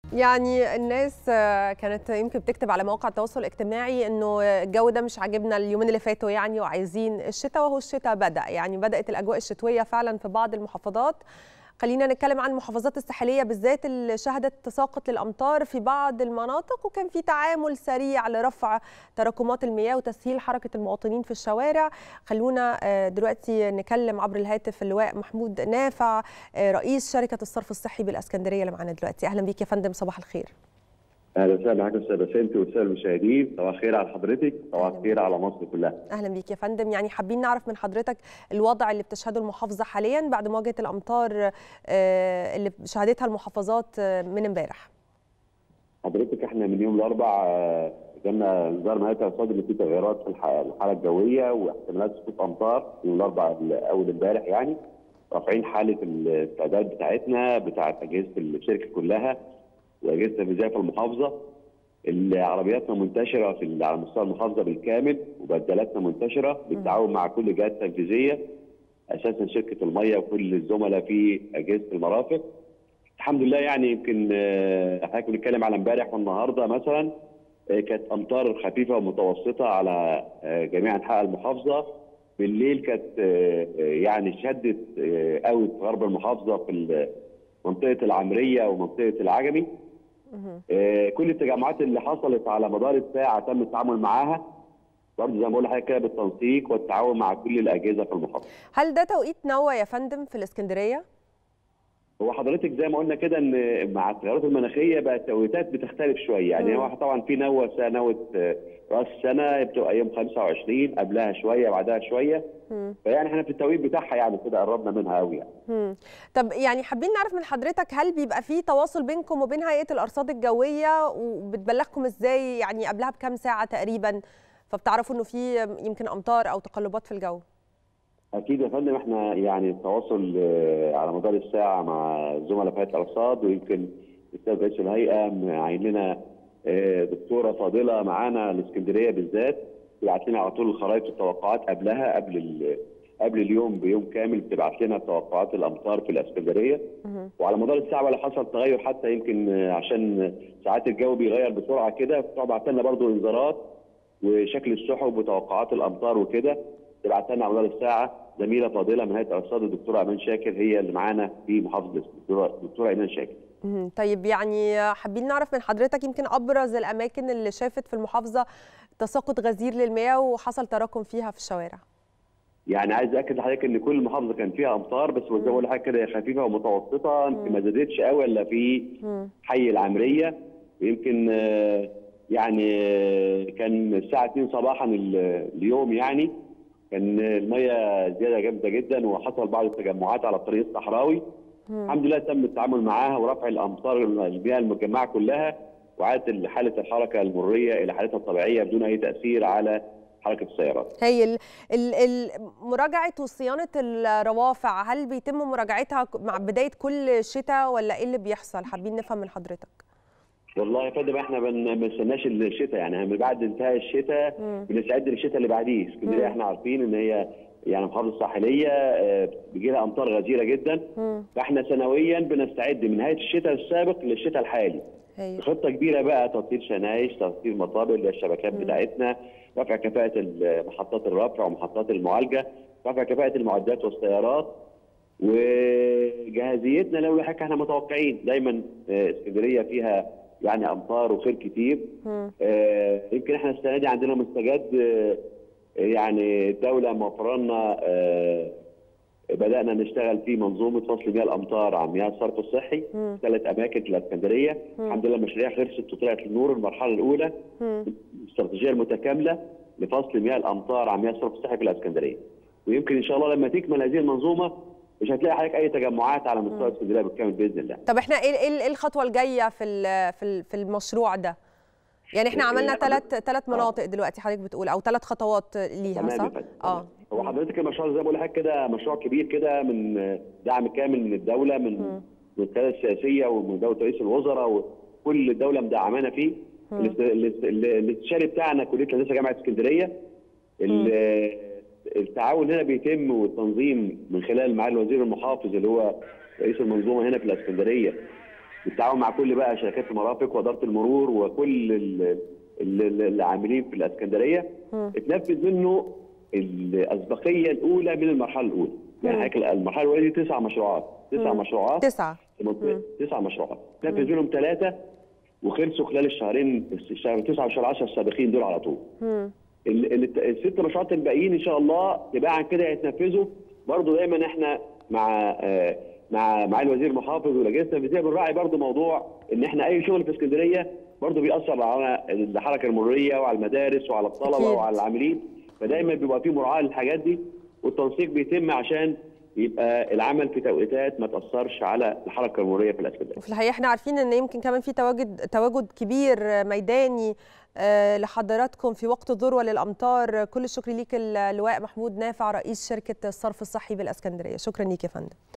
يعني الناس كانت يمكن بتكتب على مواقع التواصل الاجتماعي انه الجو ده مش عاجبنا اليومين اللي فاتوا يعني وعايزين الشتاء وهو الشتاء بدا يعني بدات الاجواء الشتويه فعلا في بعض المحافظات خلينا نتكلم عن المحافظات الساحليه بالذات اللي شهدت تساقط للامطار في بعض المناطق وكان في تعامل سريع لرفع تراكمات المياه وتسهيل حركه المواطنين في الشوارع خلونا دلوقتي نكلم عبر الهاتف اللواء محمود نافع رئيس شركه الصرف الصحي بالاسكندريه اللي معانا دلوقتي اهلا بيك يا فندم صباح الخير اهلا وسهلا معاك استاذ بسنتي والساده المشاهدين صباح الخير على حضرتك صباح الخير على مصر كلها اهلا بيك يا فندم يعني حابين نعرف من حضرتك الوضع اللي بتشهده المحافظه حاليا بعد مواجهه الامطار اللي شهدتها المحافظات من امبارح حضرتك احنا من يوم الاربعاء جالنا انذار نهايه الارصاد ان في تغيرات في الحاله الجويه واحتمالات سقوط امطار يوم الاربعاء اول امبارح يعني رافعين حاله الاستعداد بتاعتنا بتاعت اجهزه الشركه كلها واجهزه تنفيذيه في المحافظه عربياتنا منتشره في على مستوى المحافظه بالكامل وبدلاتنا منتشره بالتعاون مع كل الجهات التنفيذيه اساسا شركه الميه وكل الزملاء في اجهزه المرافق الحمد لله يعني يمكن حضرتك بنتكلم على امبارح والنهارده مثلا كانت امطار خفيفه ومتوسطه على جميع انحاء المحافظه بالليل كانت يعني شدت قوي في غرب المحافظه في منطقه العمريه ومنطقه العجمي آه كل التجمعات اللي حصلت على مدار الساعه تم التعامل معاها برضه زي ما بقول لحضرتك كده بالتنسيق والتعاون مع كل الاجهزه في المحافظه. هل ده توقيت نوى يا فندم في الاسكندريه؟ هو حضرتك زي ما قلنا كده ان مع التغيرات المناخيه بقى التوقيتات بتختلف شويه يعني هو طبعا في نوى نوى راس السنه بتبقى يوم 25 قبلها شويه بعدها شويه مم. فيعني احنا في التوقيت بتاعها يعني كده قربنا منها قوي يعني. مم. طب يعني حابين نعرف من حضرتك هل بيبقى في تواصل بينكم وبين هيئه الارصاد الجويه وبتبلغكم ازاي يعني قبلها بكام ساعه تقريبا فبتعرفوا انه في يمكن امطار او تقلبات في الجو؟ اكيد يا فندم احنا يعني التواصل على مدار الساعه مع الزملاء في هيئه الارصاد ويمكن الاستاذ رئيس الهيئه معين لنا دكتوره فاضله معانا الاسكندريه بالذات بتبعت لنا على طول الخرائط والتوقعات قبلها قبل قبل اليوم بيوم كامل بتبعت لنا توقعات الامطار في الاسكندريه وعلى مدار الساعه ولا حصل تغير حتى يمكن عشان ساعات الجو بيغير بسرعه كده بتبعت لنا برضه انذارات وشكل السحب وتوقعات الامطار وكده تبعت لنا على مدار الساعه زميله فاضله من هيئه الارصاد الدكتوره ايمان شاكر هي اللي معانا في محافظه الدكتوره ايمان شاكر. طيب يعني حابين نعرف من حضرتك يمكن ابرز الاماكن اللي شافت في المحافظه تساقط غزير للمياه وحصل تراكم فيها في الشوارع. يعني عايز اكد لحضرتك ان كل محافظه كان فيها امطار بس زي ما بقول لحضرتك كده خفيفه ومتوسطه يمكن ما زادتش قوي الا في حي العمريه ويمكن يعني كان الساعه 2 صباحا اليوم يعني كان الميه زياده جامده جدا وحصل بعض التجمعات على الطريق الصحراوي الحمد لله تم التعامل معاها ورفع الامطار المياه المجمعه كلها وعادت حاله الحركه المريه الى حالتها الطبيعيه بدون اي تاثير على حركه السيارات. هي ال ال ال مراجعه وصيانه الروافع هل بيتم مراجعتها مع بدايه كل شتاء ولا ايه اللي بيحصل؟ حابين نفهم من حضرتك. والله يا فندم احنا ما بنستناش الشتاء يعني من بعد انتهاء الشتاء بنستعد للشتاء اللي بعديه، اسكندريه احنا عارفين ان هي يعني محافظه الساحليه بيجي لها امطار غزيره جدا مم. فاحنا سنويا بنستعد من نهايه الشتاء السابق للشتاء الحالي. هي. خطه كبيره بقى تطهير شنايش، تطهير مطابق اللي هي الشبكات مم. بتاعتنا، رفع كفاءه محطات الرفع ومحطات المعالجه، رفع كفاءه المعدات والسيارات وجاهزيتنا لو حاجه احنا متوقعين دايما اسكندريه فيها يعني امطار وخير كتير آه يمكن احنا السنه دي عندنا مستجد آه يعني الدوله موفره لنا آه بدانا نشتغل في منظومه فصل مياه الامطار عن مياه الصرف الصحي في ثلاث اماكن في الاسكندريه الحمد لله المشاريع خلصت وطلعت للنور المرحله الاولى الاستراتيجيه المتكامله لفصل مياه الامطار عن مياه الصرف الصحي في الاسكندريه ويمكن ان شاء الله لما تكمل هذه المنظومه مش هتلاقي حضرتك اي تجمعات على مستوى اسكندريه بالكامل باذن الله. طب احنا ايه ايه الخطوه الجايه في في في المشروع ده؟ يعني احنا عملنا ثلاث ثلاث مناطق دلوقتي حضرتك بتقول او ثلاث خطوات ليها صح؟ اه هو حضرتك المشروع زي ما بقول لحضرتك كده مشروع كبير كده من دعم كامل من الدوله من م. من القياده السياسيه ومن دوله رئيس الوزراء وكل الدوله مدعمانا فيه الاستشاري بتاعنا كليه الهندسه جامعه اسكندريه التعاون هنا بيتم والتنظيم من خلال معالي الوزير المحافظ اللي هو رئيس المنظومه هنا في الاسكندريه بالتعاون مع كل بقى شركات المرافق واداره المرور وكل ال- ال- العاملين في الاسكندريه اتنفذ منه الاسبقيه الاولى من المرحله الاولى يعني حضرتك المرحله الاولى دي تسع مشروعات تسع مشروعات تسعة في منطقه تسع مشروعات نفذ منهم ثلاثه وخلصوا خلال الشهرين الشهر 9 وشهر 10 السابقين دول على طول مم. ال- ال- الست مشروعات الباقيين ان شاء الله تباعا كده هيتنفذوا برضه دايما احنا مع آه، مع مع الوزير المحافظ والاجهزه التنفيذيه بنراعي برضه موضوع ان احنا اي شغل في اسكندريه برضه بيأثر على الحركه المروريه وعلى المدارس وعلى الطلبه أكيد. وعلى العاملين فدايما بيبقى في مراعاه للحاجات دي والتنسيق بيتم عشان يبقى العمل في توقيتات ما تاثرش على الحركه المروريه في الاسكندريه. وفي الحقيقه احنا عارفين ان يمكن كمان في تواجد تواجد كبير ميداني آه، لحضراتكم في وقت الذروه للامطار كل الشكر ليك اللواء محمود نافع رئيس شركه الصرف الصحي بالاسكندريه شكرا ليك يا فندم